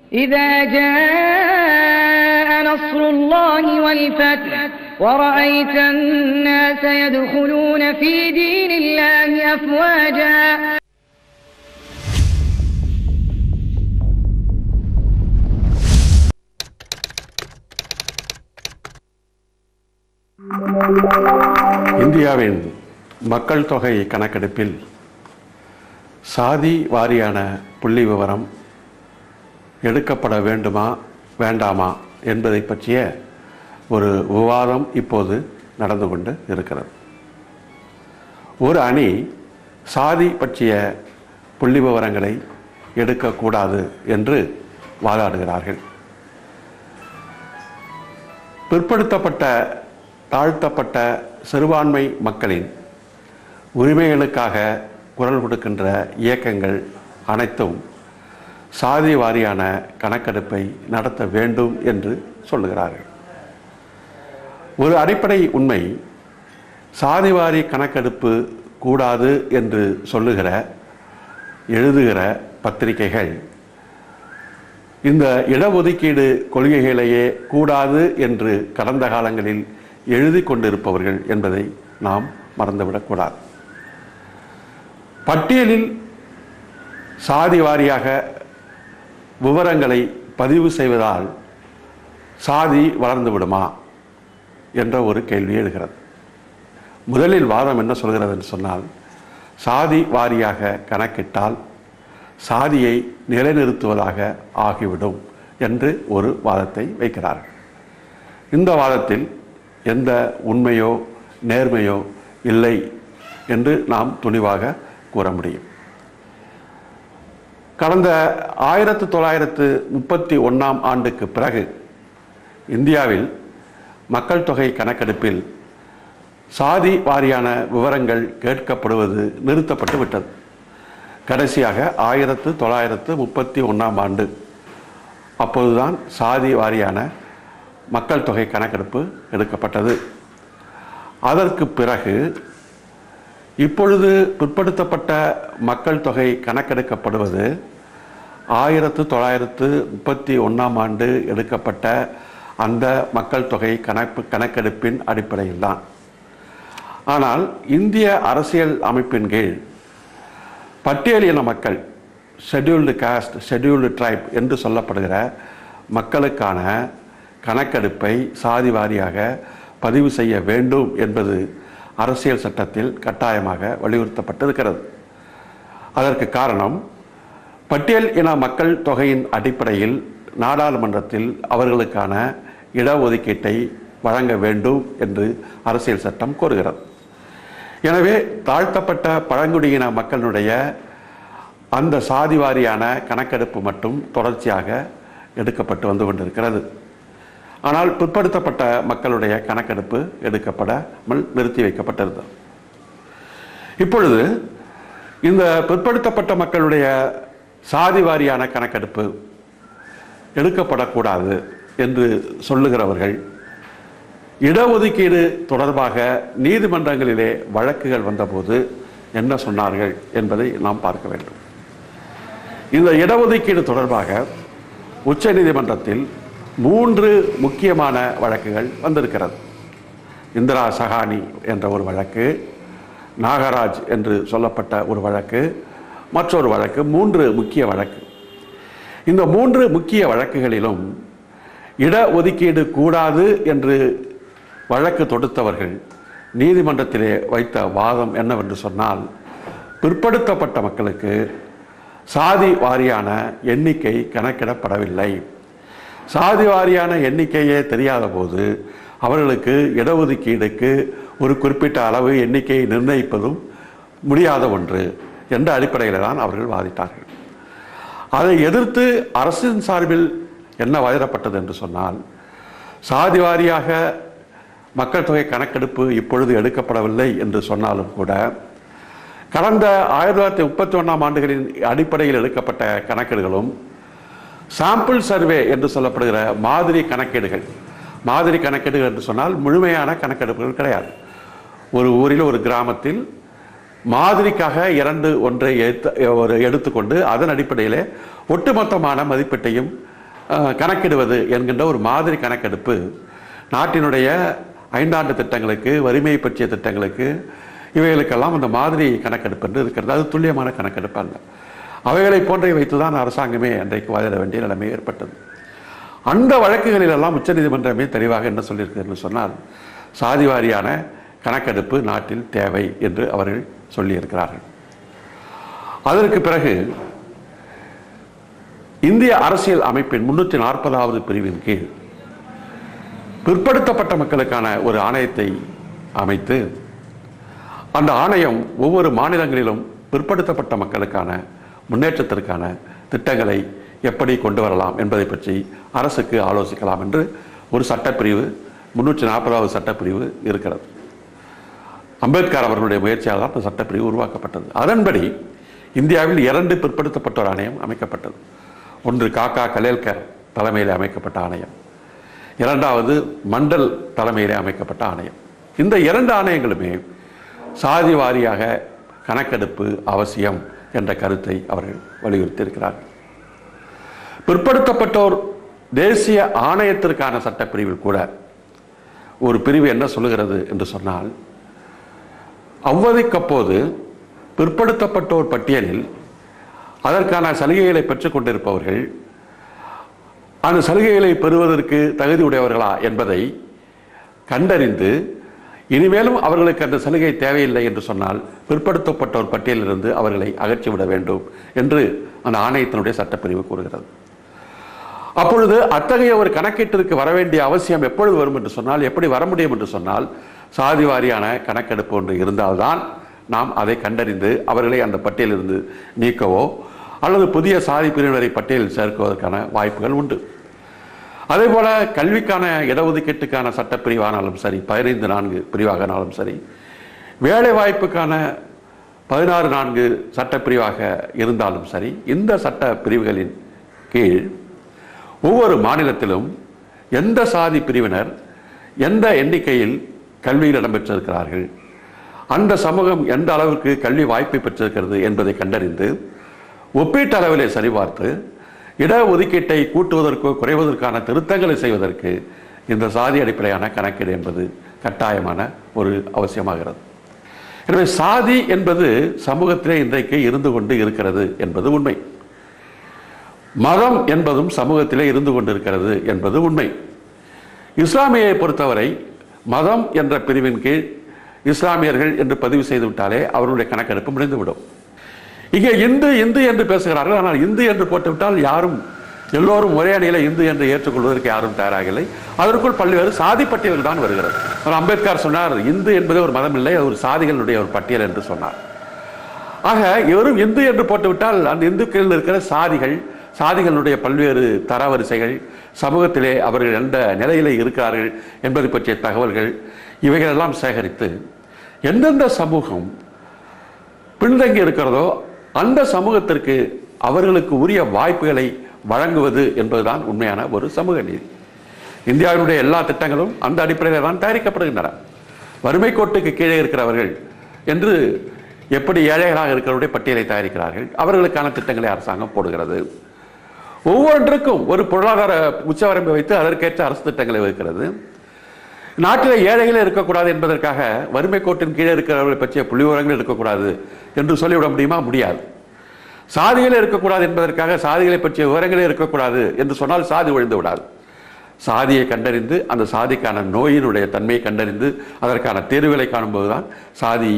إذا جاء نصر الله والفتح ورأيت الناس يدخلون في دين الله أفواجا இந்தியாவின் மக்கள் தொகை கணக்கெடுப்பில் சாதி வாரியான புள்ளி விவரம் எடுக்கப்பட வேண்டுமா வேண்டாமா என்பதை பற்றிய ஒரு விவாதம் இப்போது நடந்து கொண்டு இருக்கிறது ஒரு அணி சாதி பற்றிய புள்ளி விவரங்களை எடுக்கக்கூடாது என்று வாதாடுகிறார்கள் பிற்படுத்தப்பட்ட தாழ்த்தப்பட்ட சிறுபான்மை மக்களின் உரிமைகளுக்காக குரல் கொடுக்கின்ற இயக்கங்கள் அனைத்தும் சாதி வாரியான கணக்கெடுப்பை நடத்த வேண்டும் என்று சொல்லுகிறார்கள் ஒரு அடிப்படை உண்மை சாதிவாரி கணக்கெடுப்பு கூடாது என்று சொல்லுகிற எழுதுகிற பத்திரிகைகள் இந்த இடஒதுக்கீடு கொள்கைகளையே கூடாது என்று கடந்த காலங்களில் எழுதி கொண்டிருப்பவர்கள் என்பதை நாம் மறந்துவிடக்கூடாது பட்டியலில் சாதி வாரியாக விவரங்களை பதிவு செய்வதால் சாதி வளர்ந்து விடுமா என்ற ஒரு கேள்வி எழுகிறது முதலில் வாதம் என்ன சொல்கிறது என்று சொன்னால் சாதி வாரியாக கணக்கிட்டால் சாதியை நிலைநிறுத்துவதாக ஆகிவிடும் என்று ஒரு வாதத்தை வைக்கிறார்கள் இந்த வாதத்தில் எந்த உண்மையோ நேர்மையோ இல்லை என்று நாம் துணிவாக கூற முடியும் கடந்த ஆயிரத்து தொள்ளாயிரத்து முப்பத்தி ஒன்றாம் ஆண்டுக்கு பிறகு இந்தியாவில் மக்கள் தொகை கணக்கெடுப்பில் சாதி வாரியான விவரங்கள் கேட்கப்படுவது நிறுத்தப்பட்டு விட்டது கடைசியாக ஆயிரத்து தொள்ளாயிரத்து முப்பத்தி ஒன்றாம் ஆண்டு அப்போதுதான் சாதி வாரியான மக்கள் தொகை கணக்கெடுப்பு எடுக்கப்பட்டது அதற்கு பிறகு இப்பொழுது பிற்படுத்தப்பட்ட மக்கள் தொகை கணக்கெடுக்கப்படுவது ஆயிரத்து தொள்ளாயிரத்து முப்பத்தி ஒன்றாம் ஆண்டு எடுக்கப்பட்ட அந்த மக்கள் தொகை கணக்கு கணக்கெடுப்பின் அடிப்படையில்தான் ஆனால் இந்திய அரசியல் அமைப்பின் கீழ் பட்டியலின மக்கள் ஷெட்யூல்டு காஸ்ட் ஷெட்யூல்டு ட்ரைப் என்று சொல்லப்படுகிற மக்களுக்கான கணக்கெடுப்பை சாதி வாரியாக பதிவு செய்ய வேண்டும் என்பது அரசியல் சட்டத்தில் கட்டாயமாக வலியுறுத்தப்பட்டிருக்கிறது அதற்கு காரணம் பட்டியல் இன மக்கள் தொகையின் அடிப்படையில் நாடாளுமன்றத்தில் அவர்களுக்கான இடஒதுக்கீட்டை வழங்க வேண்டும் என்று அரசியல் சட்டம் கோருகிறது எனவே தாழ்த்தப்பட்ட பழங்குடியின மக்களுடைய அந்த சாதி வாரியான கணக்கெடுப்பு மட்டும் தொடர்ச்சியாக எடுக்கப்பட்டு வந்து கொண்டிருக்கிறது ஆனால் பிற்படுத்தப்பட்ட மக்களுடைய கணக்கெடுப்பு எடுக்கப்படாமல் நிறுத்தி வைக்கப்பட்டிருந்தது இப்பொழுது இந்த பிற்படுத்தப்பட்ட மக்களுடைய சாதி வாரியான கணக்கெடுப்பு எடுக்கப்படக்கூடாது என்று சொல்லுகிறவர்கள் இடஒதுக்கீடு தொடர்பாக நீதிமன்றங்களிலே வழக்குகள் வந்தபோது என்ன சொன்னார்கள் என்பதை நாம் பார்க்க வேண்டும் இந்த இடஒதுக்கீடு தொடர்பாக உச்சநீதிமன்றத்தில் மூன்று முக்கியமான வழக்குகள் வந்திருக்கிறது இந்திரா சஹானி என்ற ஒரு வழக்கு நாகராஜ் என்று சொல்லப்பட்ட ஒரு வழக்கு மற்றொரு வழக்கு மூன்று முக்கிய வழக்கு இந்த மூன்று முக்கிய வழக்குகளிலும் இடஒதுக்கீடு கூடாது என்று வழக்கு தொடுத்தவர்கள் நீதிமன்றத்திலே வைத்த வாதம் என்னவென்று சொன்னால் பிற்படுத்தப்பட்ட மக்களுக்கு சாதி வாரியான எண்ணிக்கை கணக்கிடப்படவில்லை சாதி வாரியான எண்ணிக்கையே தெரியாத போது அவர்களுக்கு இடஒதுக்கீடுக்கு ஒரு குறிப்பிட்ட அளவு எண்ணிக்கையை நிர்ணயிப்பதும் முடியாத ஒன்று என்ற அடிப்படையில் தான் அவர்கள் வாதிட்டார்கள் அதை எதிர்த்து அரசின் சார்பில் என்ன வாதிடப்பட்டது என்று சொன்னால் சாதி வாரியாக மக்கள் தொகை கணக்கெடுப்பு இப்பொழுது எடுக்கப்படவில்லை என்று சொன்னாலும் கூட கடந்த ஆயிரத்தி தொள்ளாயிரத்தி முப்பத்தி ஒன்றாம் ஆண்டுகளின் அடிப்படையில் எடுக்கப்பட்ட கணக்கெடுகளும் சாம்பிள் சர்வே என்று சொல்லப்படுகிற மாதிரி கணக்கீடுகள் மாதிரி கணக்கீடுகள் என்று சொன்னால் முழுமையான கணக்கெடுப்புகள் கிடையாது ஒரு ஊரில் ஒரு கிராமத்தில் மாதிரிக்காக இரண்டு ஒன்றை எடுத்து ஒரு எடுத்துக்கொண்டு அதன் அடிப்படையிலே ஒட்டுமொத்தமான மதிப்பீட்டையும் அஹ், கணக்கிடுவது என்கின்ற ஒரு மாதிரி கணக்கெடுப்பு நாட்டினுடைய ஐந்தாண்டு திட்டங்களுக்கு வறுமை பற்றிய திட்டங்களுக்கு இவைகளுக்கெல்லாம் அந்த மாதிரி கணக்கெடுப்பு என்று இருக்கிறது அது துல்லியமான கணக்கெடுப்பு அல்ல அவைகளை போன்றவை வைத்துதான் அரசாங்கமே அன்றைக்கு வாதிட வேண்டிய நிலைமை ஏற்பட்டது அந்த வழக்குகளிலெல்லாம் உச்சநீதிமன்றமே தெளிவாக என்ன சொல்லியிருக்கு என்று சொன்னால் சாதி வாரியான கணக்கெடுப்பு நாட்டில் தேவை என்று அவர்கள் சொல்லியிருக்கிறார்கள் அதற்கு பிறகு இந்திய அரசியல் அமைப்பின் முன்னூற்றி நாற்பதாவது பிரிவின் கீழ் பிற்படுத்தப்பட்ட மக்களுக்கான ஒரு ஆணையத்தை அமைத்து அந்த ஆணையம் ஒவ்வொரு மாநிலங்களிலும் பிற்படுத்தப்பட்ட மக்களுக்கான முன்னேற்றத்திற்கான திட்டங்களை எப்படி கொண்டு வரலாம் என்பதை பற்றி அரசுக்கு ஆலோசிக்கலாம் என்று ஒரு சட்டப்பிரிவு முன்னூற்றி நாற்பதாவது சட்டப்பிரிவு இருக்கிறது அம்பேத்கர் அவர்களுடைய முயற்சியால் தான் அந்த சட்டப்பிரிவு உருவாக்கப்பட்டது அதன்படி இந்தியாவில் இரண்டு பிற்படுத்தப்பட்டோர் ஆணையம் அமைக்கப்பட்டது ஒன்று காக்கா கலேல்கர் தலைமையில் அமைக்கப்பட்ட ஆணையம் இரண்டாவது மண்டல் தலைமையிலே அமைக்கப்பட்ட ஆணையம் இந்த இரண்டு ஆணையங்களுமே சாதி வாரியாக கணக்கெடுப்பு அவசியம் என்ற கருத்தை அவர்கள் வலியுறுத்தியிருக்கிறார்கள் பிற்படுத்தப்பட்டோர் தேசிய ஆணையத்திற்கான சட்டப்பிரிவில் கூட ஒரு பிரிவு என்ன சொல்லுகிறது என்று சொன்னால் அவ்வதைக்கப்போது பிற்படுத்தப்பட்டோர் பட்டியலில் அதற்கான சலுகைகளை பெற்றுக் கொண்டிருப்பவர்கள் அந்த சலுகைகளை பெறுவதற்கு தகுதி உடையவர்களா என்பதை கண்டறிந்து இனிமேலும் அவர்களுக்கு அந்த சலுகை தேவையில்லை என்று சொன்னால் பிற்படுத்தப்பட்டோர் பட்டியலிலிருந்து அவர்களை அகற்றிவிட வேண்டும் என்று அந்த ஆணையத்தினுடைய சட்டப்பிரிவு கூறுகிறது அப்பொழுது அத்தகைய ஒரு கணக்கீட்டிற்கு வர வேண்டிய அவசியம் எப்பொழுது வரும் என்று சொன்னால் எப்படி வர முடியும் என்று சொன்னால் சாதி வாரியான கணக்கெடுப்பு ஒன்று இருந்தால்தான் நாம் அதை கண்டறிந்து அவர்களை அந்த பட்டியலிருந்து நீக்கவோ அல்லது புதிய சாதி பிரிவினரை பட்டியலில் சேர்க்குவதற்கான வாய்ப்புகள் உண்டு அதே போல கல்விக்கான இடஒதுக்கீட்டுக்கான சட்டப்பிரிவானாலும் சரி பதினைந்து நான்கு பிரிவாகனாலும் சரி வேலை வாய்ப்புக்கான பதினாறு நான்கு சட்டப்பிரிவாக இருந்தாலும் சரி இந்த சட்ட பிரிவுகளின் கீழ் ஒவ்வொரு மாநிலத்திலும் எந்த சாதி பிரிவினர் எந்த எண்ணிக்கையில் கல்வியில் இடம்பெற்றிருக்கிறார்கள் அந்த சமூகம் எந்த அளவுக்கு கல்வி வாய்ப்பை பெற்றிருக்கிறது என்பதை கண்டறிந்து ஒப்பீட்டு அளவிலே சரிபார்த்து இட ஒதுக்கீட்டை கூட்டுவதற்கோ குறைவதற்கான திருத்தங்களை செய்வதற்கு இந்த சாதி அடிப்படையான கணக்கீடு என்பது கட்டாயமான ஒரு அவசியமாகிறது எனவே சாதி என்பது சமூகத்திலே இன்றைக்கு இருந்து கொண்டு இருக்கிறது என்பது உண்மை மதம் என்பதும் சமூகத்திலே இருந்து கொண்டிருக்கிறது என்பது உண்மை இஸ்லாமியை பொறுத்தவரை மதம் என்ற பிரிவின் கீழ் இஸ்லாமியர்கள் என்று பதிவு செய்து விட்டாலே அவருடைய கணக்கெடுப்பு முடிந்துவிடும் இங்கே இந்து இந்து என்று பேசுகிறார்கள் ஆனால் இந்து என்று போட்டுவிட்டால் யாரும் எல்லோரும் ஒரே அணியில இந்து என்று ஏற்றுக்கொள்வதற்கு யாரும் தயாராகவில்லை அதற்குள் பல்வேறு சாதி பட்டியல்கள் தான் வருகிறது ஒரு அம்பேத்கர் சொன்னார் இந்து என்பது ஒரு மதம் இல்லை அது ஒரு சாதிகளுடைய ஒரு பட்டியல் என்று சொன்னார் ஆக வெறும் இந்து என்று போட்டுவிட்டால் அந்த இந்துக்களில் இருக்கிற சாதிகள் சாதிகளுடைய பல்வேறு தரவரிசைகள் சமூகத்திலே அவர்கள் எந்த நிலையிலே இருக்கிறார்கள் என்பதை பற்றிய தகவல்கள் இவைகளெல்லாம் சேகரித்து எந்தெந்த சமூகம் பின்தங்கி இருக்கிறதோ அந்த சமூகத்திற்கு அவர்களுக்கு உரிய வாய்ப்புகளை வழங்குவது என்பதுதான் உண்மையான ஒரு சமூக நீதி இந்தியாவினுடைய எல்லா திட்டங்களும் அந்த அடிப்படையில் தான் தயாரிக்கப்படுகின்றன வறுமை கோட்டுக்கு கீழே இருக்கிறவர்கள் என்று எப்படி ஏழைகளாக இருக்கிறவருடைய பட்டியலை தயாரிக்கிறார்கள் அவர்களுக்கான திட்டங்களை அரசாங்கம் போடுகிறது ஒவ்வொன்றுக்கும் ஒரு பொருளாதார உச்சவரம்பை வைத்து அதற்கேற்ற அரசு திட்டங்களை வைக்கிறது நாட்டில் ஏழைகளே இருக்கக்கூடாது என்பதற்காக வறுமை கோட்டின் கீழே இருக்கிறவர்களை பற்றிய புள்ளி விவரங்கள் இருக்கக்கூடாது என்று சொல்லிவிட முடியுமா முடியாது சாதிகளே இருக்கக்கூடாது என்பதற்காக சாதிகளை பற்றிய விவரங்களே இருக்கக்கூடாது என்று சொன்னால் சாதி ஒழிந்து விடாது சாதியை கண்டறிந்து அந்த சாதிக்கான நோயினுடைய தன்மையை கண்டறிந்து அதற்கான தீர்வுகளை காணும்போதுதான் சாதி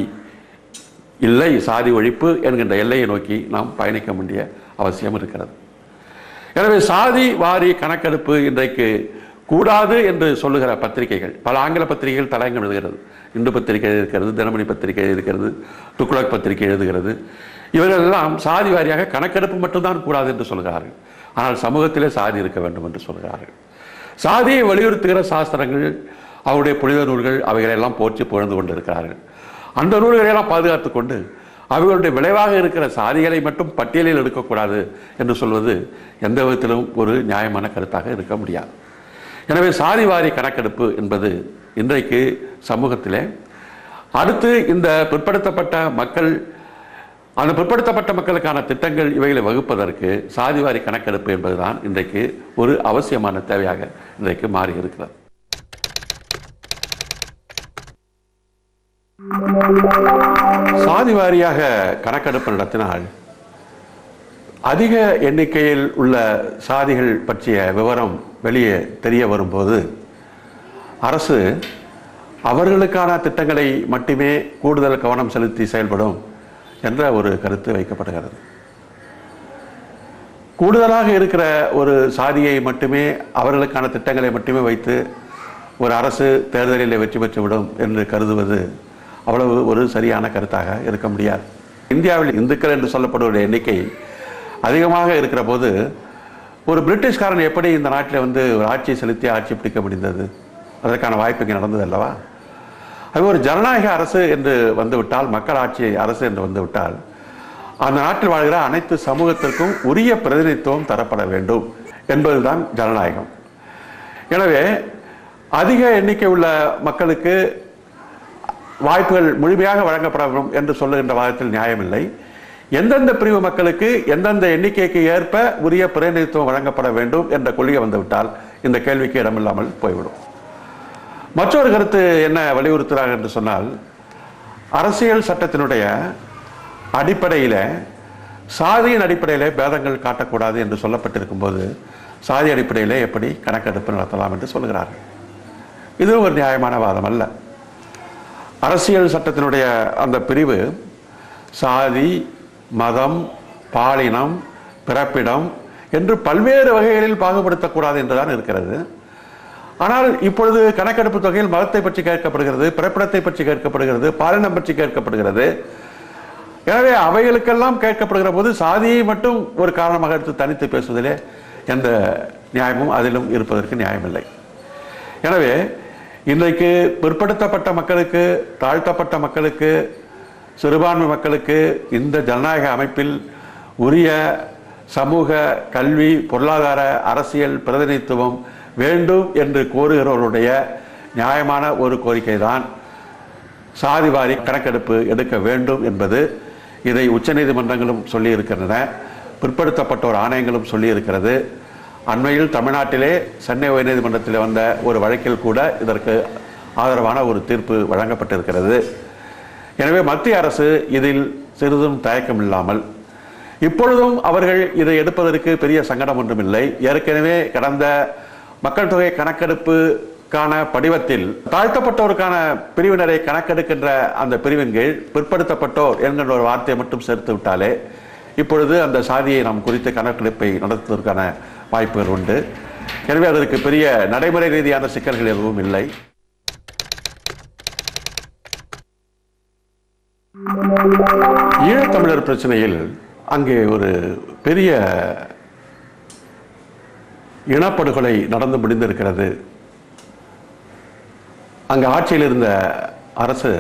இல்லை சாதி ஒழிப்பு என்கின்ற எல்லையை நோக்கி நாம் பயணிக்க வேண்டிய அவசியம் இருக்கிறது எனவே சாதி வாரி கணக்கெடுப்பு இன்றைக்கு கூடாது என்று சொல்லுகிற பத்திரிகைகள் பல ஆங்கில பத்திரிகைகள் தலையங்கம் எழுதுகிறது இந்து பத்திரிகை இருக்கிறது தினமணி பத்திரிகை இருக்கிறது துக்ளக் பத்திரிகை எழுதுகிறது இவர்கள் எல்லாம் சாதி வாரியாக கணக்கெடுப்பு மட்டும்தான் கூடாது என்று சொல்கிறார்கள் ஆனால் சமூகத்திலே சாதி இருக்க வேண்டும் என்று சொல்கிறார்கள் சாதியை வலியுறுத்துகிற சாஸ்திரங்கள் அவருடைய புனித நூல்கள் அவைகளெல்லாம் போற்றி புகழ்ந்து கொண்டிருக்கிறார்கள் அந்த நூல்களையெல்லாம் பாதுகாத்துக் கொண்டு அவர்களுடைய விளைவாக இருக்கிற சாதிகளை மட்டும் பட்டியலில் எடுக்கக்கூடாது என்று சொல்வது எந்த விதத்திலும் ஒரு நியாயமான கருத்தாக இருக்க முடியாது எனவே சாதி வாரி கணக்கெடுப்பு என்பது இன்றைக்கு சமூகத்திலே அடுத்து இந்த பிற்படுத்தப்பட்ட மக்கள் அந்த பிற்படுத்தப்பட்ட மக்களுக்கான திட்டங்கள் இவைகளை வகுப்பதற்கு சாதிவாரி கணக்கெடுப்பு என்பதுதான் இன்றைக்கு ஒரு அவசியமான தேவையாக இன்றைக்கு மாறி இருக்கிறது சாதி வாரியாக கணக்கெடுப்பு நடத்தினால் அதிக எண்ணிக்கையில் உள்ள சாதிகள் பற்றிய விவரம் வெளியே தெரிய வரும்போது அரசு அவர்களுக்கான திட்டங்களை மட்டுமே கூடுதல் கவனம் செலுத்தி செயல்படும் என்ற ஒரு கருத்து வைக்கப்படுகிறது கூடுதலாக இருக்கிற ஒரு சாதியை மட்டுமே அவர்களுக்கான திட்டங்களை மட்டுமே வைத்து ஒரு அரசு தேர்தலில் வெற்றி பெற்றுவிடும் என்று கருதுவது அவ்வளவு ஒரு சரியான கருத்தாக இருக்க முடியாது இந்தியாவில் இந்துக்கள் என்று சொல்லப்படுவடைய எண்ணிக்கை அதிகமாக இருக்கிற போது ஒரு பிரிட்டிஷ்காரன் எப்படி இந்த நாட்டில் வந்து ஒரு ஆட்சியை செலுத்தி ஆட்சி பிடிக்க முடிந்தது அதற்கான வாய்ப்பு இங்கே நடந்தது அல்லவா அது ஒரு ஜனநாயக அரசு என்று வந்துவிட்டால் மக்கள் ஆட்சி அரசு என்று வந்துவிட்டால் அந்த நாட்டில் வாழ்கிற அனைத்து சமூகத்திற்கும் உரிய பிரதிநிதித்துவம் தரப்பட வேண்டும் என்பதுதான் ஜனநாயகம் எனவே அதிக எண்ணிக்கை உள்ள மக்களுக்கு வாய்ப்புகள் முழுமையாக வழங்கப்பட வேண்டும் என்று சொல்லுகின்ற வாதத்தில் நியாயமில்லை எந்தெந்த பிரிவு மக்களுக்கு எந்தெந்த எண்ணிக்கைக்கு ஏற்ப உரிய பிரதிநிதித்துவம் வழங்கப்பட வேண்டும் என்ற கொள்கை வந்துவிட்டால் இந்த கேள்விக்கு இடமில்லாமல் போய்விடும் மற்றொரு கருத்து என்ன வலியுறுத்துகிறார் என்று சொன்னால் அரசியல் சட்டத்தினுடைய அடிப்படையில் சாதியின் அடிப்படையில் பேதங்கள் காட்டக்கூடாது என்று சொல்லப்பட்டிருக்கும் போது சாதி அடிப்படையில் எப்படி கணக்கெடுப்பு நடத்தலாம் என்று சொல்கிறார்கள் இது ஒரு நியாயமான வாதம் அல்ல அரசியல் சட்டத்தினுடைய அந்த பிரிவு சாதி மதம் பாலினம் பிறப்பிடம் என்று பல்வேறு வகைகளில் பாகுபடுத்தக்கூடாது என்றுதான் இருக்கிறது ஆனால் இப்பொழுது கணக்கெடுப்பு தொகையில் மதத்தை பற்றி கேட்கப்படுகிறது பிறப்பிடத்தை பற்றி கேட்கப்படுகிறது பாலினம் பற்றி கேட்கப்படுகிறது எனவே அவைகளுக்கெல்லாம் கேட்கப்படுகிற போது சாதியை மட்டும் ஒரு காரணமாக எடுத்து தனித்து பேசுவதிலே எந்த நியாயமும் அதிலும் இருப்பதற்கு நியாயமில்லை எனவே இன்றைக்கு பிற்படுத்தப்பட்ட மக்களுக்கு தாழ்த்தப்பட்ட மக்களுக்கு சிறுபான்மை மக்களுக்கு இந்த ஜனநாயக அமைப்பில் உரிய சமூக கல்வி பொருளாதார அரசியல் பிரதிநிதித்துவம் வேண்டும் என்று கோருகிறவர்களுடைய நியாயமான ஒரு கோரிக்கை தான் சாதிவாரி கணக்கெடுப்பு எடுக்க வேண்டும் என்பது இதை உச்சநீதிமன்றங்களும் சொல்லியிருக்கின்றன பிற்படுத்தப்பட்டோர் ஆணையங்களும் சொல்லியிருக்கிறது அண்மையில் தமிழ்நாட்டிலே சென்னை உயர்நீதிமன்றத்தில் வந்த ஒரு வழக்கில் கூட இதற்கு ஆதரவான ஒரு தீர்ப்பு வழங்கப்பட்டிருக்கிறது எனவே மத்திய அரசு இதில் சிறிதும் தயக்கம் இல்லாமல் இப்பொழுதும் அவர்கள் இதை எடுப்பதற்கு பெரிய சங்கடம் ஒன்றுமில்லை ஏற்கனவே கடந்த மக்கள் தொகை கணக்கெடுப்புக்கான படிவத்தில் தாழ்த்தப்பட்டோருக்கான பிரிவினரை கணக்கெடுக்கின்ற அந்த பிரிவின் கீழ் பிற்படுத்தப்பட்டோர் என்கின்ற ஒரு வார்த்தையை மட்டும் சேர்த்து விட்டாலே இப்பொழுது அந்த சாதியை நாம் குறித்து கணக்கெடுப்பை நடத்துவதற்கான வாய்ப்புகள் உண்டு எனவே அதற்கு பெரிய நடைமுறை ரீதியான சிக்கல்கள் எதுவும் இல்லை ஈழத்தமிழர் பிரச்சனையில் அங்கே ஒரு பெரிய இனப்படுகொலை நடந்து முடிந்திருக்கிறது அங்கு ஆட்சியில் இருந்த அரசு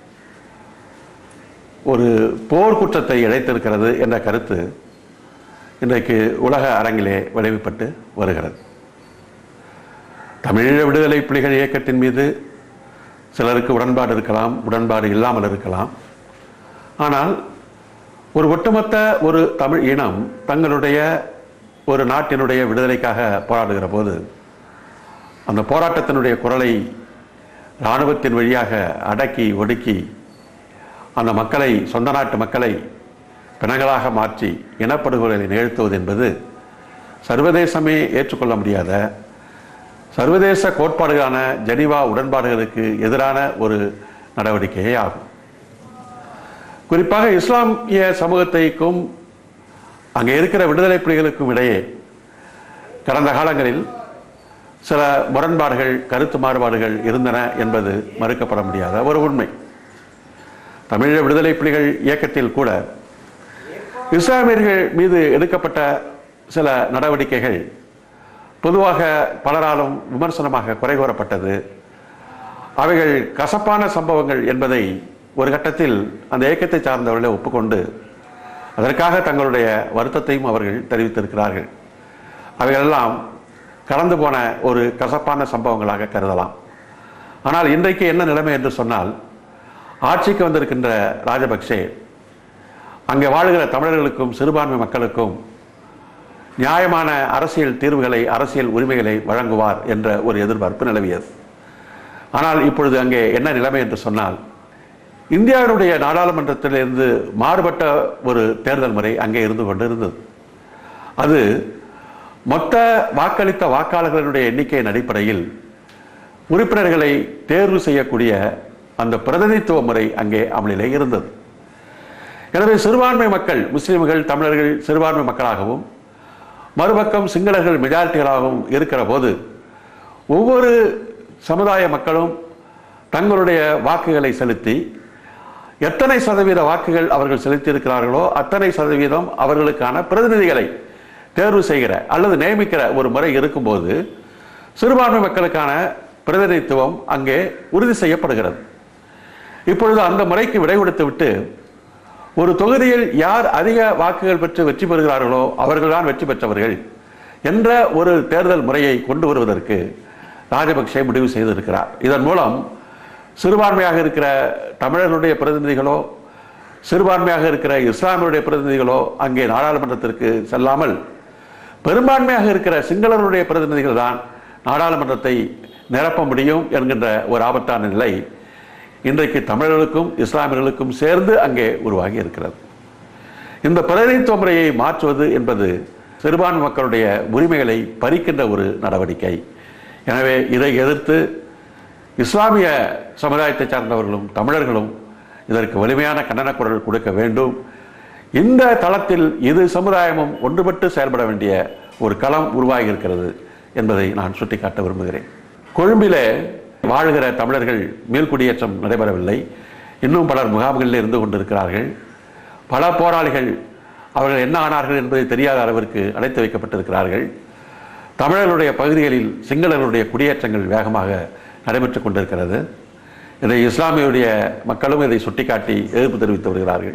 ஒரு போர் குற்றத்தை இழைத்திருக்கிறது என்ற கருத்து இன்றைக்கு உலக அரங்கிலே விளைவுபட்டு வருகிறது தமிழீழ விடுதலை புலிகள் இயக்கத்தின் மீது சிலருக்கு உடன்பாடு இருக்கலாம் உடன்பாடு இல்லாமல் இருக்கலாம் ஆனால் ஒரு ஒட்டுமொத்த ஒரு தமிழ் இனம் தங்களுடைய ஒரு நாட்டினுடைய விடுதலைக்காக போராடுகிற போது அந்த போராட்டத்தினுடைய குரலை இராணுவத்தின் வழியாக அடக்கி ஒடுக்கி அந்த மக்களை சொந்த நாட்டு மக்களை பிணங்களாக மாற்றி இனப்படுகொலைகளை நிகழ்த்துவது என்பது சர்வதேசமே ஏற்றுக்கொள்ள முடியாத சர்வதேச கோட்பாடுகளான ஜெனீவா உடன்பாடுகளுக்கு எதிரான ஒரு நடவடிக்கையே ஆகும் குறிப்பாக இஸ்லாமிய சமூகத்தைக்கும் அங்கே இருக்கிற விடுதலை புலிகளுக்கும் இடையே கடந்த காலங்களில் சில முரண்பாடுகள் கருத்து மாறுபாடுகள் இருந்தன என்பது மறுக்கப்பட முடியாத ஒரு உண்மை தமிழீழ விடுதலை புலிகள் இயக்கத்தில் கூட இஸ்லாமியர்கள் மீது எடுக்கப்பட்ட சில நடவடிக்கைகள் பொதுவாக பலராலும் விமர்சனமாக குறை கூறப்பட்டது அவைகள் கசப்பான சம்பவங்கள் என்பதை ஒரு கட்டத்தில் அந்த இயக்கத்தை சார்ந்தவர்களை ஒப்புக்கொண்டு அதற்காக தங்களுடைய வருத்தத்தையும் அவர்கள் தெரிவித்திருக்கிறார்கள் அவைகளெல்லாம் கடந்து போன ஒரு கசப்பான சம்பவங்களாக கருதலாம் ஆனால் இன்றைக்கு என்ன நிலைமை என்று சொன்னால் ஆட்சிக்கு வந்திருக்கின்ற ராஜபக்சே அங்கே வாழுகிற தமிழர்களுக்கும் சிறுபான்மை மக்களுக்கும் நியாயமான அரசியல் தீர்வுகளை அரசியல் உரிமைகளை வழங்குவார் என்ற ஒரு எதிர்பார்ப்பு நிலவியது ஆனால் இப்பொழுது அங்கே என்ன நிலைமை என்று சொன்னால் இந்தியாவினுடைய நாடாளுமன்றத்திலிருந்து மாறுபட்ட ஒரு தேர்தல் முறை அங்கே இருந்து கொண்டிருந்தது அது மொத்த வாக்களித்த வாக்காளர்களுடைய எண்ணிக்கையின் அடிப்படையில் உறுப்பினர்களை தேர்வு செய்யக்கூடிய அந்த பிரதிநிதித்துவ முறை அங்கே அமலிலே இருந்தது எனவே சிறுபான்மை மக்கள் முஸ்லிம்கள் தமிழர்கள் சிறுபான்மை மக்களாகவும் மறுபக்கம் சிங்களர்கள் மெஜாரிட்டிகளாகவும் இருக்கிற போது ஒவ்வொரு சமுதாய மக்களும் தங்களுடைய வாக்குகளை செலுத்தி எத்தனை சதவீத வாக்குகள் அவர்கள் செலுத்தியிருக்கிறார்களோ அத்தனை சதவீதம் அவர்களுக்கான பிரதிநிதிகளை தேர்வு செய்கிற அல்லது நியமிக்கிற ஒரு முறை இருக்கும்போது சிறுபான்மை மக்களுக்கான பிரதிநிதித்துவம் அங்கே உறுதி செய்யப்படுகிறது இப்பொழுது அந்த முறைக்கு விடை கொடுத்து விட்டு ஒரு தொகுதியில் யார் அதிக வாக்குகள் பெற்று வெற்றி பெறுகிறார்களோ அவர்கள்தான் வெற்றி பெற்றவர்கள் என்ற ஒரு தேர்தல் முறையை கொண்டு வருவதற்கு ராஜபக்சே முடிவு செய்திருக்கிறார் இதன் மூலம் சிறுபான்மையாக இருக்கிற தமிழர்களுடைய பிரதிநிதிகளோ சிறுபான்மையாக இருக்கிற இஸ்லாமியருடைய பிரதிநிதிகளோ அங்கே நாடாளுமன்றத்திற்கு செல்லாமல் பெரும்பான்மையாக இருக்கிற சிங்களர்களுடைய பிரதிநிதிகள் தான் நாடாளுமன்றத்தை நிரப்ப முடியும் என்கின்ற ஒரு ஆபத்தான நிலை இன்றைக்கு தமிழர்களுக்கும் இஸ்லாமியர்களுக்கும் சேர்ந்து அங்கே உருவாகி இருக்கிறது இந்த பிரதிநிதித்துவ முறையை மாற்றுவது என்பது சிறுபான்மை மக்களுடைய உரிமைகளை பறிக்கின்ற ஒரு நடவடிக்கை எனவே இதை எதிர்த்து இஸ்லாமிய சமுதாயத்தை சார்ந்தவர்களும் தமிழர்களும் இதற்கு வலிமையான கண்டன குரல் கொடுக்க வேண்டும் இந்த தளத்தில் இது சமுதாயமும் ஒன்றுபட்டு செயல்பட வேண்டிய ஒரு களம் உருவாகி இருக்கிறது என்பதை நான் சுட்டிக்காட்ட விரும்புகிறேன் கொழும்பிலே வாழ்கிற தமிழர்கள் மீள்குடியேற்றம் நடைபெறவில்லை இன்னும் பலர் முகாம்களில் இருந்து கொண்டிருக்கிறார்கள் பல போராளிகள் அவர்கள் என்ன ஆனார்கள் என்பதை தெரியாத அளவிற்கு அடைத்து வைக்கப்பட்டிருக்கிறார்கள் தமிழர்களுடைய பகுதிகளில் சிங்களர்களுடைய குடியேற்றங்கள் வேகமாக நடைபெற்றுக் கொண்டிருக்கிறது இதை இஸ்லாமியுடைய மக்களும் இதை சுட்டிக்காட்டி எதிர்ப்பு தெரிவித்து வருகிறார்கள்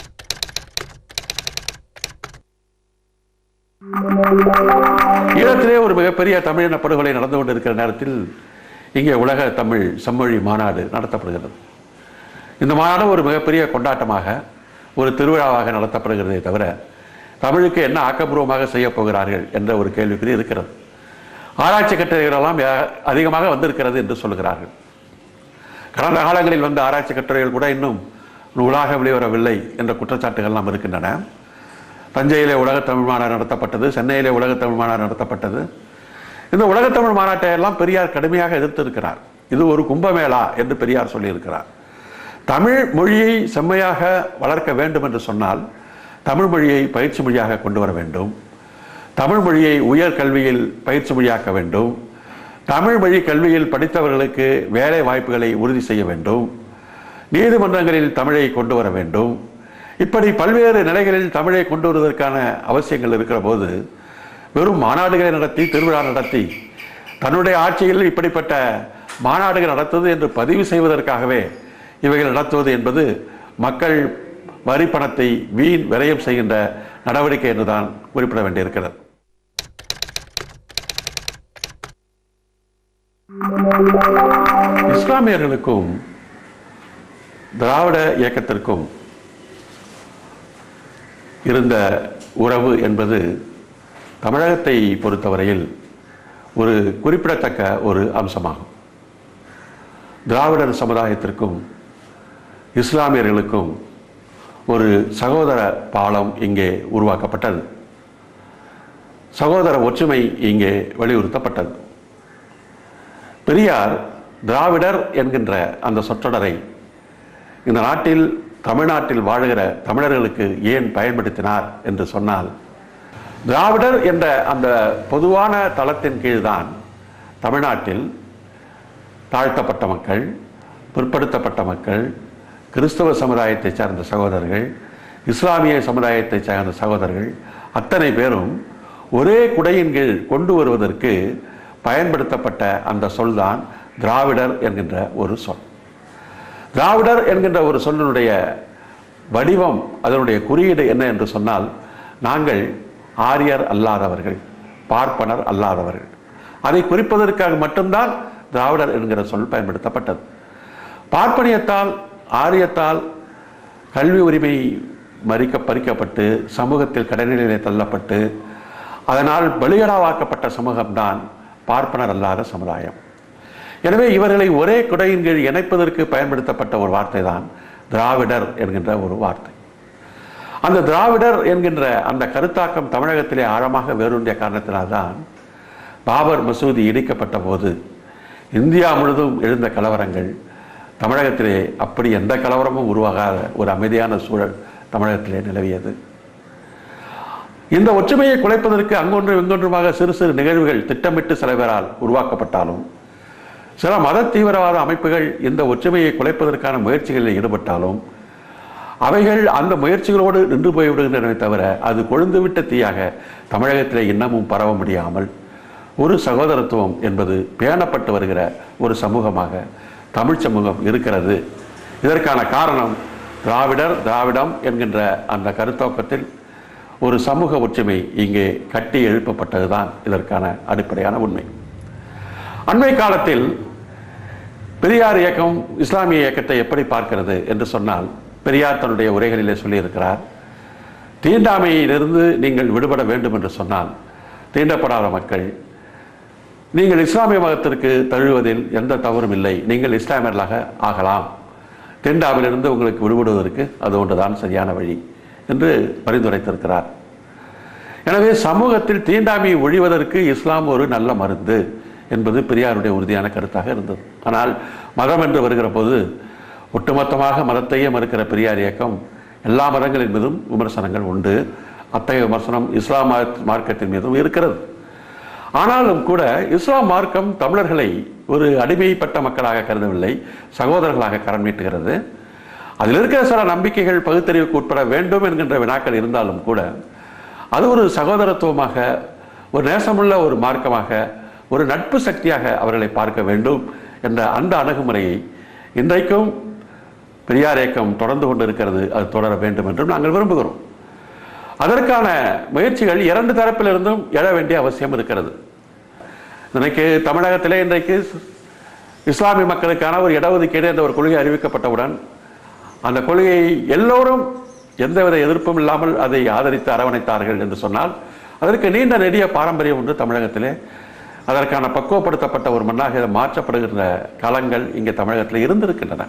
ஈழத்திலே ஒரு மிகப்பெரிய தமிழின படுகொலை நடந்து கொண்டிருக்கிற நேரத்தில் இங்கே உலக தமிழ் செம்மொழி மாநாடு நடத்தப்படுகிறது இந்த மாநாடு ஒரு மிகப்பெரிய கொண்டாட்டமாக ஒரு திருவிழாவாக நடத்தப்படுகிறதே தவிர தமிழுக்கு என்ன ஆக்கப்பூர்வமாக செய்ய போகிறார்கள் என்ற ஒரு கேள்விக்குறி இருக்கிறது ஆராய்ச்சி கட்டுரைகளெல்லாம் யா- அதிகமாக வந்திருக்கிறது என்று சொல்கிறார்கள் கடந்த காலங்களில் வந்த ஆராய்ச்சி கட்டுரைகள் கூட இன்னும் நூலாக வெளிவரவில்லை என்ற குற்றச்சாட்டுகள்லாம் இருக்கின்றன தஞ்சையிலே உலகத்தமிழ் மாநாடு நடத்தப்பட்டது சென்னையிலே உலகத்தமிழ் மாநாடு நடத்தப்பட்டது இந்த உலகத்தமிழ் மாநாட்டை எல்லாம் பெரியார் கடுமையாக எதிர்த்திருக்கிறார் இது ஒரு கும்பமேளா என்று பெரியார் சொல்லியிருக்கிறார் தமிழ் மொழியை செம்மையாக வளர்க்க வேண்டும் என்று சொன்னால் தமிழ் மொழியை பயிற்சி மொழியாக கொண்டு வர வேண்டும் தமிழ் மொழியை உயர் கல்வியில் பயிற்சி மொழியாக்க வேண்டும் தமிழ் மொழி கல்வியில் படித்தவர்களுக்கு வேலை வாய்ப்புகளை உறுதி செய்ய வேண்டும் நீதிமன்றங்களில் தமிழை கொண்டு வர வேண்டும் இப்படி பல்வேறு நிலைகளில் தமிழை கொண்டு வருவதற்கான அவசியங்கள் இருக்கிற போது வெறும் மாநாடுகளை நடத்தி திருவிழா நடத்தி தன்னுடைய ஆட்சியில் இப்படிப்பட்ட மாநாடுகள் நடத்துவது என்று பதிவு செய்வதற்காகவே இவைகள் நடத்துவது என்பது மக்கள் வரி பணத்தை வீண் விரயம் செய்கின்ற நடவடிக்கை என்றுதான் குறிப்பிட வேண்டியிருக்கிறது இஸ்லாமியர்களுக்கும் திராவிட இயக்கத்திற்கும் இருந்த உறவு என்பது தமிழகத்தை பொறுத்தவரையில் ஒரு குறிப்பிடத்தக்க ஒரு அம்சமாகும் திராவிடர் சமுதாயத்திற்கும் இஸ்லாமியர்களுக்கும் ஒரு சகோதர பாலம் இங்கே உருவாக்கப்பட்டது சகோதர ஒற்றுமை இங்கே வலியுறுத்தப்பட்டது பெரியார் திராவிடர் என்கின்ற அந்த சொற்றொடரை இந்த நாட்டில் தமிழ்நாட்டில் வாழுகிற தமிழர்களுக்கு ஏன் பயன்படுத்தினார் என்று சொன்னால் திராவிடர் என்ற அந்த பொதுவான தளத்தின் கீழ்தான் தமிழ்நாட்டில் தாழ்த்தப்பட்ட மக்கள் பிற்படுத்தப்பட்ட மக்கள் கிறிஸ்தவ சமுதாயத்தைச் சார்ந்த சகோதரர்கள் இஸ்லாமிய சமுதாயத்தைச் சார்ந்த சகோதரர்கள் அத்தனை பேரும் ஒரே குடையின் கீழ் கொண்டு வருவதற்கு பயன்படுத்தப்பட்ட அந்த சொல்தான் திராவிடர் என்கின்ற ஒரு சொல் திராவிடர் என்கின்ற ஒரு சொல்லினுடைய வடிவம் அதனுடைய குறியீடு என்ன என்று சொன்னால் நாங்கள் ஆரியர் அல்லாதவர்கள் பார்ப்பனர் அல்லாதவர்கள் அதை குறிப்பதற்காக மட்டும்தான் திராவிடர் என்கிற சொல் பயன்படுத்தப்பட்டது பார்ப்பனியத்தால் ஆரியத்தால் கல்வி உரிமை மறிக்க பறிக்கப்பட்டு சமூகத்தில் கடைநிலையிலே தள்ளப்பட்டு அதனால் பலிகடாவாக்கப்பட்ட சமூகம்தான் பார்ப்பனர் அல்லாத சமுதாயம் எனவே இவர்களை ஒரே குடையின் கீழ் இணைப்பதற்கு பயன்படுத்தப்பட்ட ஒரு வார்த்தை தான் திராவிடர் என்கின்ற ஒரு வார்த்தை அந்த திராவிடர் என்கின்ற அந்த கருத்தாக்கம் தமிழகத்திலே ஆழமாக வேரூன்றிய காரணத்தினால்தான் பாபர் மசூதி இடிக்கப்பட்ட போது இந்தியா முழுதும் எழுந்த கலவரங்கள் தமிழகத்திலே அப்படி எந்த கலவரமும் உருவாகாத ஒரு அமைதியான சூழல் தமிழகத்திலே நிலவியது இந்த ஒற்றுமையை குலைப்பதற்கு அங்கொன்றும் இங்கொன்றுமாக சிறு சிறு நிகழ்வுகள் திட்டமிட்டு சில பேரால் உருவாக்கப்பட்டாலும் சில மத தீவிரவாத அமைப்புகள் இந்த ஒற்றுமையை குலைப்பதற்கான முயற்சிகளில் ஈடுபட்டாலும் அவைகள் அந்த முயற்சிகளோடு நின்று போய்விடுகின்றன தவிர அது கொழுந்துவிட்ட தீயாக தமிழகத்திலே இன்னமும் பரவ முடியாமல் ஒரு சகோதரத்துவம் என்பது பேணப்பட்டு வருகிற ஒரு சமூகமாக தமிழ் சமூகம் இருக்கிறது இதற்கான காரணம் திராவிடர் திராவிடம் என்கின்ற அந்த கருத்தோக்கத்தில் ஒரு சமூக ஒற்றுமை இங்கே கட்டி எழுப்பப்பட்டதுதான் இதற்கான அடிப்படையான உண்மை அண்மை காலத்தில் பெரியார் இயக்கம் இஸ்லாமிய இயக்கத்தை எப்படி பார்க்கிறது என்று சொன்னால் பெரியார் தன்னுடைய உரைகளிலே சொல்லியிருக்கிறார் தீண்டாமையிலிருந்து நீங்கள் விடுபட வேண்டும் என்று சொன்னால் தீண்டப்படாத மக்கள் நீங்கள் இஸ்லாமிய மதத்திற்கு தழுவதில் எந்த தவறும் இல்லை நீங்கள் இஸ்லாமியர்களாக ஆகலாம் தீண்டாமையிலிருந்து உங்களுக்கு விடுபடுவதற்கு அது ஒன்றுதான் சரியான வழி என்று பரிந்துரைத்திருக்கிறார் எனவே சமூகத்தில் தீண்டாமையை ஒழிவதற்கு இஸ்லாம் ஒரு நல்ல மருந்து என்பது பெரியாருடைய உறுதியான கருத்தாக இருந்தது ஆனால் மதம் என்று வருகிற போது ஒட்டுமொத்தமாக மதத்தையே மறுக்கிற பெரியார் இயக்கம் எல்லா மதங்களின் மீதும் விமர்சனங்கள் உண்டு அத்தகைய விமர்சனம் இஸ்லாம் மார்க்க- மார்க்கத்தின் மீதும் இருக்கிறது ஆனாலும் கூட இஸ்லாம் மார்க்கம் தமிழர்களை ஒரு அடிமைப்பட்ட மக்களாக கருதவில்லை சகோதரர்களாக கரம் நீட்டுகிறது அதில் இருக்கிற சில நம்பிக்கைகள் பகுத்தறிவுக்கு உட்பட வேண்டும் என்கின்ற வினாக்கள் இருந்தாலும் கூட அது ஒரு சகோதரத்துவமாக ஒரு நேசமுள்ள ஒரு மார்க்கமாக ஒரு நட்பு சக்தியாக அவர்களை பார்க்க வேண்டும் என்ற அந்த அணுகுமுறையை இன்றைக்கும் பெரியார் இயக்கம் தொடர்ந்து கொண்டிருக்கிறது அது தொடர வேண்டும் என்றும் நாங்கள் விரும்புகிறோம் அதற்கான முயற்சிகள் இரண்டு தரப்பிலிருந்தும் எழ வேண்டிய அவசியம் இருக்கிறது இன்றைக்கு தமிழகத்திலே இன்றைக்கு இஸ்லாமிய மக்களுக்கான ஒரு இடஒதுக்கீடு என்ற ஒரு கொள்கை அறிவிக்கப்பட்டவுடன் அந்த கொள்கையை எல்லோரும் எந்தவித எதிர்ப்பும் இல்லாமல் அதை ஆதரித்து அரவணைத்தார்கள் என்று சொன்னால் அதற்கு நீண்ட நெடிய பாரம்பரியம் ஒன்று தமிழகத்திலே அதற்கான பக்குவப்படுத்தப்பட்ட ஒரு மண்ணாக இது மாற்றப்படுகின்ற காலங்கள் இங்கே தமிழகத்தில் இருந்திருக்கின்றன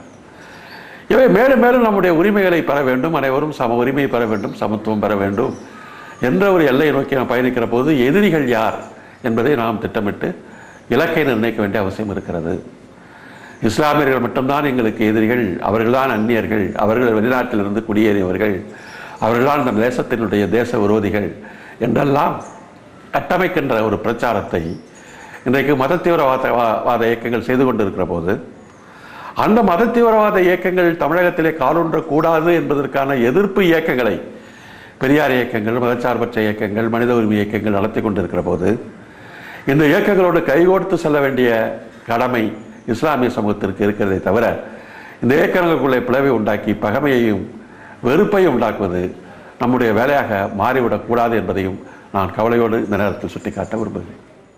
இவை மேலும் மேலும் நம்முடைய உரிமைகளை பெற வேண்டும் அனைவரும் சம உரிமை பெற வேண்டும் சமத்துவம் பெற வேண்டும் என்ற ஒரு எல்லையை நோக்கி நாம் பயணிக்கிற போது எதிரிகள் யார் என்பதை நாம் திட்டமிட்டு இலக்கை நிர்ணயிக்க வேண்டிய அவசியம் இருக்கிறது இஸ்லாமியர்கள் மட்டும்தான் எங்களுக்கு எதிரிகள் அவர்கள்தான் அந்நியர்கள் அவர்கள் வெளிநாட்டிலிருந்து குடியேறியவர்கள் அவர்கள்தான் இந்த தேசத்தினுடைய தேச விரோதிகள் என்றெல்லாம் கட்டமைக்கின்ற ஒரு பிரச்சாரத்தை இன்றைக்கு மத தீவிரவாத வா- வாத இயக்கங்கள் செய்து கொண்டிருக்கிற போது அந்த மத தீவிரவாத இயக்கங்கள் தமிழகத்திலே காலூன்றக்கூடாது என்பதற்கான எதிர்ப்பு இயக்கங்களை பெரியார் இயக்கங்கள் மதச்சார்பற்ற இயக்கங்கள் மனித உரிமை இயக்கங்கள் நடத்தி கொண்டிருக்கிற போது இந்த இயக்கங்களோடு கைகோர்த்து செல்ல வேண்டிய கடமை இஸ்லாமிய சமூகத்திற்கு இருக்கிறதை தவிர இந்த இயக்கங்களுக்குள்ளே பிளவை உண்டாக்கி பகைமையையும் வெறுப்பையும் உண்டாக்குவது நம்முடைய வேலையாக மாறிவிடக்கூடாது என்பதையும் நான் கவலையோடு இந்த நேரத்தில் சுட்டிக்காட்ட விரும்புகிறேன்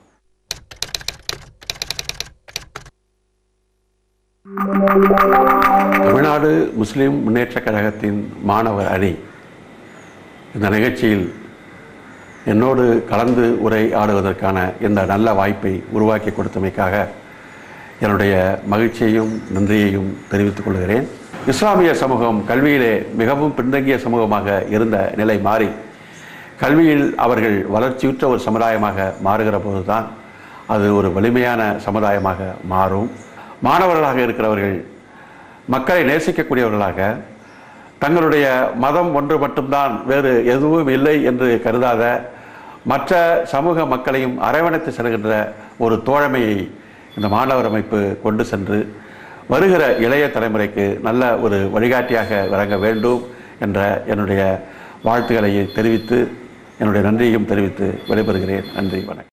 தமிழ்நாடு முஸ்லிம் முன்னேற்றக் கழகத்தின் மாணவர் அணி இந்த நிகழ்ச்சியில் என்னோடு கலந்து உரையாடுவதற்கான இந்த நல்ல வாய்ப்பை உருவாக்கி கொடுத்தமைக்காக என்னுடைய மகிழ்ச்சியையும் நன்றியையும் தெரிவித்துக் கொள்கிறேன் இஸ்லாமிய சமூகம் கல்வியிலே மிகவும் பின்தங்கிய சமூகமாக இருந்த நிலை மாறி கல்வியில் அவர்கள் வளர்ச்சியுற்ற ஒரு சமுதாயமாக மாறுகிற போதுதான் அது ஒரு வலிமையான சமுதாயமாக மாறும் மாணவர்களாக இருக்கிறவர்கள் மக்களை நேசிக்கக்கூடியவர்களாக தங்களுடைய மதம் ஒன்று மட்டும்தான் வேறு எதுவும் இல்லை என்று கருதாத மற்ற சமூக மக்களையும் அரவணைத்து செல்கின்ற ஒரு தோழமையை இந்த மாணவர் அமைப்பு கொண்டு சென்று வருகிற இளைய தலைமுறைக்கு நல்ல ஒரு வழிகாட்டியாக விளங்க வேண்டும் என்ற என்னுடைய வாழ்த்துக்களை தெரிவித்து என்னுடைய நன்றியையும் தெரிவித்து விடைபெறுகிறேன் நன்றி வணக்கம்